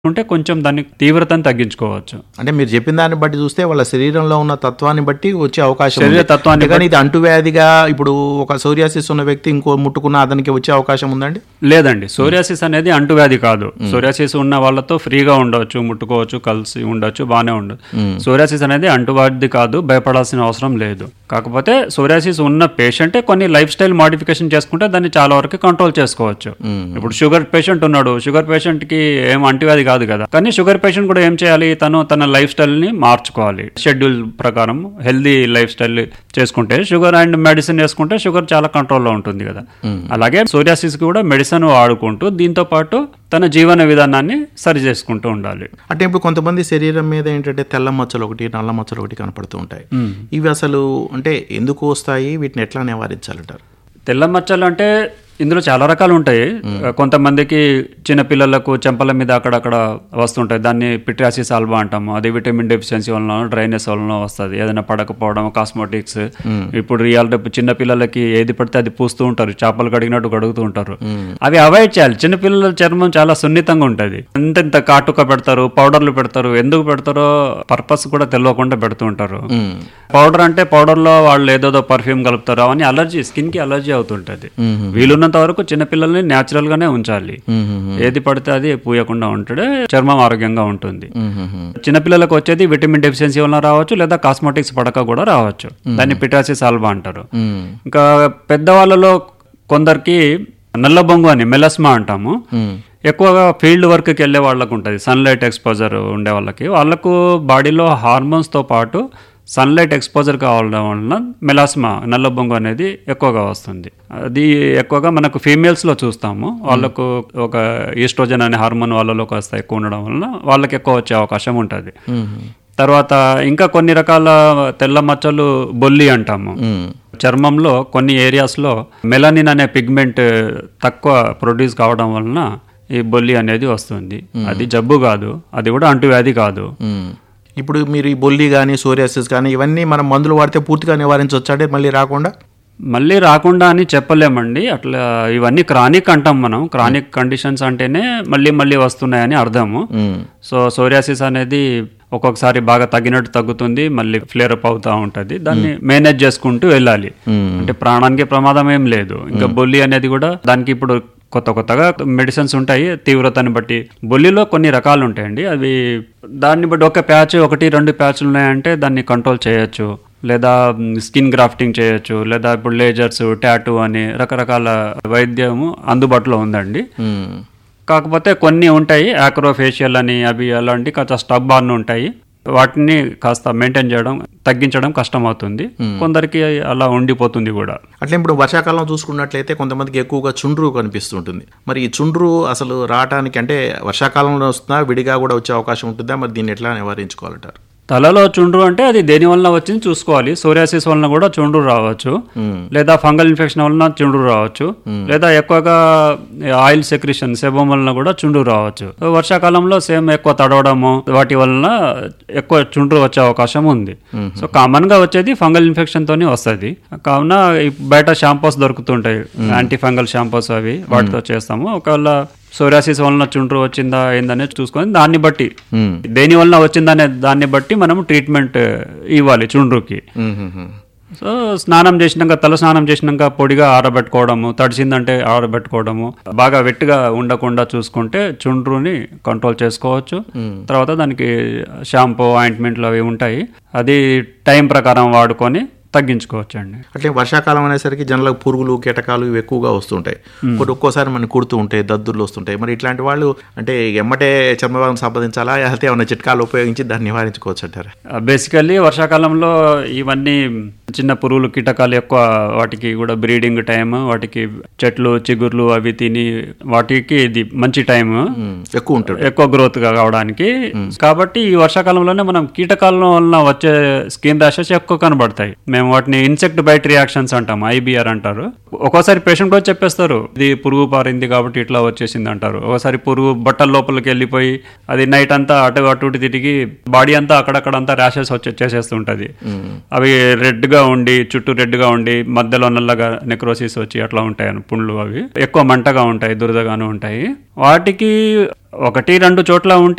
ఉంటే కొంచెం దాని తీవ్రతను తగ్గించుకోవచ్చు అంటే మీరు చెప్పిన దాన్ని బట్టి చూస్తే వాళ్ళ శరీరంలో ఉన్న తత్వాన్ని బట్టి వచ్చే అవకాశం ఉంది. శరీర తత్వాన్ని కానీ ఇది అంటువ్యాధిగా ఇప్పుడు ఒక సోరియాసిస్ ఉన్న వ్యక్తి ఇంకో ముట్టుకున్న అతనికి వచ్చే అవకాశం ఉందండి లేదండి సోరియాసిస్ అనేది అంటువ్యాధి కాదు సోరియాసిస్ ఉన్న వాళ్ళతో ఫ్రీగా ఉండవచ్చు ముట్టుకోవచ్చు కలిసి ఉండొచ్చు బాగానే ఉండదు సోరియాసిస్ అనేది అంటువ్యాధి కాదు భయపడాల్సిన అవసరం లేదు కాకపోతే సోరియాసిస్ ఉన్న పేషెంటే కొన్ని లైఫ్ స్టైల్ మాడిఫికేషన్ చేసుకుంటే దాన్ని చాలా వరకు కంట్రోల్ చేసుకోవచ్చు ఇప్పుడు షుగర్ పేషెంట్ ఉన్నాడు షుగర్ పేషెంట్ కి ఏం అంటువ్యాధి కాదు కదా కానీ షుగర్ పేషెంట్ కూడా ఏం చేయాలి తను తన లైఫ్ స్టైల్ ని మార్చుకోవాలి షెడ్యూల్ ప్రకారం హెల్దీ లైఫ్ స్టైల్ చేసుకుంటే షుగర్ అండ్ మెడిసిన్ వేసుకుంటే షుగర్ చాలా కంట్రోల్లో ఉంటుంది కదా అలాగే సోరియాసిస్ కి కూడా మెడిసిన్ వాడుకుంటూ దీంతో పాటు తన జీవన విధానాన్ని సరి చేసుకుంటూ ఉండాలి అంటే ఇప్పుడు కొంతమంది శరీరం మీద ఏంటంటే తెల్ల మచ్చలు ఒకటి నల్ల మచ్చలు ఒకటి కనపడుతూ ఉంటాయి ఇవి అసలు అంటే ఎందుకు వస్తాయి వీటిని ఎట్లా నివారించాలంటారు తెల్ల మచ్చలు అంటే ఇందులో చాలా రకాలు ఉంటాయి కొంతమందికి చిన్న పిల్లలకు చెంపల మీద అక్కడక్కడ వస్తుంటాయి దాన్ని పిట్రాసిస్ ఆల్బా అంటాము అది విటమిన్ డెఫిషియన్సీ వలన డ్రైనెస్ వలన వస్తుంది ఏదైనా పడకపోవడం కాస్మెటిక్స్ ఇప్పుడు రియల్ చిన్న పిల్లలకి ఏది పడితే అది పూస్తూ ఉంటారు చేపలు కడిగినట్టు కడుగుతూ ఉంటారు అవి అవాయిడ్ చేయాలి చిన్న పిల్లల చర్మం చాలా సున్నితంగా ఉంటుంది ఇంత ఇంత కాటుక పెడతారు పౌడర్లు పెడతారు ఎందుకు పెడతారో పర్పస్ కూడా తెలియకుండా పెడుతూ ఉంటారు పౌడర్ అంటే పౌడర్ లో వాళ్ళు ఏదోదో పర్ఫ్యూమ్ కలుపుతారు అవన్నీ అలర్జీ స్కిన్ కి అలర్జీ అవుతుంటది వీలున్నంత వరకు చిన్నపిల్లల్ని న్యాచురల్ గానే ఉంచాలి ఏది పడితే అది పూయకుండా ఉంటే చర్మం ఆరోగ్యంగా ఉంటుంది చిన్నపిల్లలకు వచ్చేది విటమిన్ డెఫిషియన్సీ వలన రావచ్చు లేదా కాస్మెటిక్స్ పడక కూడా రావచ్చు దాన్ని పిటాసిస్ ఆల్బా అంటారు ఇంకా పెద్దవాళ్ళలో కొందరికి నల్లబొంగు అని మెలస్మా అంటాము ఎక్కువగా ఫీల్డ్ వర్క్కి వెళ్ళే వాళ్ళకు ఉంటుంది సన్లైట్ ఎక్స్పోజర్ ఉండే వాళ్ళకి వాళ్ళకు బాడీలో హార్మోన్స్తో పాటు సన్లైట్ ఎక్స్పోజర్ కావడం వలన మెలాస్మా నల్లబొంగు అనేది ఎక్కువగా వస్తుంది అది ఎక్కువగా మనకు ఫీమేల్స్లో చూస్తాము వాళ్ళకు ఒక ఈస్ట్రోజన్ అనే హార్మోన్ వాళ్ళలో కాస్త ఎక్కువ ఉండడం వలన వాళ్ళకి ఎక్కువ వచ్చే అవకాశం ఉంటుంది తర్వాత ఇంకా కొన్ని రకాల తెల్ల మచ్చలు బొల్లి అంటాము చర్మంలో కొన్ని ఏరియాస్లో మెలనిన్ అనే పిగ్మెంట్ తక్కువ ప్రొడ్యూస్ కావడం వలన ఈ బొల్లి అనేది వస్తుంది అది జబ్బు కాదు అది కూడా అంటువ్యాధి కాదు ఇప్పుడు మీరు ఈ బొల్లి కానీ సోరియాసిస్ కానీ ఇవన్నీ మనం మందులు వాడితే పూర్తిగా నివారించవచ్చు అంటే మళ్ళీ రాకుండా మళ్ళీ రాకుండా అని చెప్పలేమండి అట్లా ఇవన్నీ క్రానిక్ అంటాం మనం క్రానిక్ కండిషన్స్ అంటేనే మళ్ళీ మళ్ళీ వస్తున్నాయని అర్థము సో సోరియాసిస్ అనేది ఒక్కొక్కసారి బాగా తగ్గినట్టు తగ్గుతుంది మళ్ళీ ఫ్లేర్ అప్ అవుతా ఉంటుంది దాన్ని మేనేజ్ చేసుకుంటూ వెళ్ళాలి అంటే ప్రాణానికి ప్రమాదం ఏం లేదు ఇంకా బొల్లి అనేది కూడా దానికి ఇప్పుడు కొత్త కొత్తగా మెడిసిన్స్ ఉంటాయి తీవ్రతని బట్టి బొల్లిలో కొన్ని రకాలు ఉంటాయండి అవి దాన్ని బట్టి ఒక ప్యాచ్ ఒకటి రెండు ప్యాచ్లు ఉన్నాయంటే దాన్ని కంట్రోల్ చేయొచ్చు లేదా స్కిన్ గ్రాఫ్టింగ్ చేయొచ్చు లేదా ఇప్పుడు లేజర్స్ టాటూ అని రకరకాల వైద్యము అందుబాటులో ఉందండి కాకపోతే కొన్ని ఉంటాయి ఆక్రోఫేషియల్ అని అవి అలాంటి కాస్త స్టబ్ బార్న్ ఉంటాయి వాటిని కాస్త మెయింటైన్ చేయడం తగ్గించడం కష్టం అవుతుంది కొందరికి అలా ఉండిపోతుంది కూడా అట్లా ఇప్పుడు వర్షాకాలం చూసుకున్నట్లయితే కొంతమందికి ఎక్కువగా చుండ్రు కనిపిస్తుంటుంది మరి ఈ చుండ్రు అసలు రావడానికి అంటే వర్షాకాలంలో వస్తుందా విడిగా కూడా వచ్చే అవకాశం ఉంటుందా మరి దీన్ని ఎట్లా నివారించుకోవాలంటారు తలలో చుండ్రు అంటే అది దేని వలన వచ్చింది చూసుకోవాలి సోరియాసిస్ వలన కూడా చుండ్రు రావచ్చు లేదా ఫంగల్ ఇన్ఫెక్షన్ వలన చుండ్రు రావచ్చు లేదా ఎక్కువగా ఆయిల్ సెక్రిషన్ సెబం వలన కూడా చుండ్రు రావచ్చు వర్షాకాలంలో సేమ్ ఎక్కువ తడవడము వాటి వలన ఎక్కువ చుండ్రు వచ్చే అవకాశం ఉంది సో కామన్ గా వచ్చేది ఫంగల్ ఇన్ఫెక్షన్ తోనే వస్తుంది కావున ఈ బయట షాంపూస్ దొరుకుతుంటాయి యాంటీ ఫంగల్ షాంపూస్ అవి వాటితో చేస్తాము ఒకవేళ సోరియాసిస్ వలన చుండ్రు వచ్చిందా ఏందనేది చూసుకొని దాన్ని బట్టి దేని వలన వచ్చిందనే దాన్ని బట్టి మనం ట్రీట్మెంట్ ఇవ్వాలి చుండ్రుకి సో స్నానం చేసినాక తల స్నానం చేసినాక పొడిగా ఆరబెట్టుకోవడము తడిసిందంటే ఆరబెట్టుకోవడము బాగా వెట్టుగా ఉండకుండా చూసుకుంటే చుండ్రుని కంట్రోల్ చేసుకోవచ్చు తర్వాత దానికి షాంపూ ఆయింట్మెంట్లు అవి ఉంటాయి అది టైం ప్రకారం వాడుకొని తగ్గించుకోవచ్చు అండి అట్లే వర్షాకాలం అనేసరికి జనలకు పురుగులు కీటకాలు ఇవి ఎక్కువగా వస్తుంటాయి కొన్ని ఒక్కోసారి మనకి కుడుతూ ఉంటాయి దద్దుర్లు వస్తుంటాయి మరి ఇట్లాంటి వాళ్ళు అంటే ఎమ్మటే చర్మభాగం సంపాదించాలా లేకపోతే ఏమైనా చిట్కాలు ఉపయోగించి దాన్ని నివారించుకోవచ్చు అంటారు బేసికల్లీ వర్షాకాలంలో ఇవన్నీ చిన్న పురుగులు కీటకాలు ఎక్కువ వాటికి కూడా బ్రీడింగ్ టైం వాటికి చెట్లు చిగుర్లు అవి తిని వాటికి ఇది మంచి టైం ఎక్కువ ఉంటుంది ఎక్కువ గ్రోత్ కావడానికి కాబట్టి ఈ వర్షాకాలంలోనే మనం కీటకాల వలన వచ్చే స్కిన్ ర్యాషెస్ ఎక్కువ కనబడతాయి మేము వాటిని ఇన్సెక్ట్ బైట్ రియాక్షన్స్ అంటాం ఐబిఆర్ అంటారు ఒక్కోసారి పేషెంట్ కూడా చెప్పేస్తారు ఇది పురుగు పారింది కాబట్టి ఇట్లా వచ్చేసింది అంటారు ఒకసారి పురుగు బట్టల లోపలికి వెళ్ళిపోయి అది నైట్ అంతా అటు అటు ఇటు తిరిగి బాడీ అంతా అక్కడక్కడ అంతా ర్యాషెస్ వచ్చి చేసేస్తుంటది అవి రెడ్ గా ఉండి చుట్టూ రెడ్ గా ఉండి మధ్యలో నల్లగా నెక్రోసిస్ వచ్చి అట్లా ఉంటాయి పుండ్లు అవి ఎక్కువ మంటగా ఉంటాయి దురదగాను ఉంటాయి వాటికి ఒకటి రెండు చోట్ల ఉంటే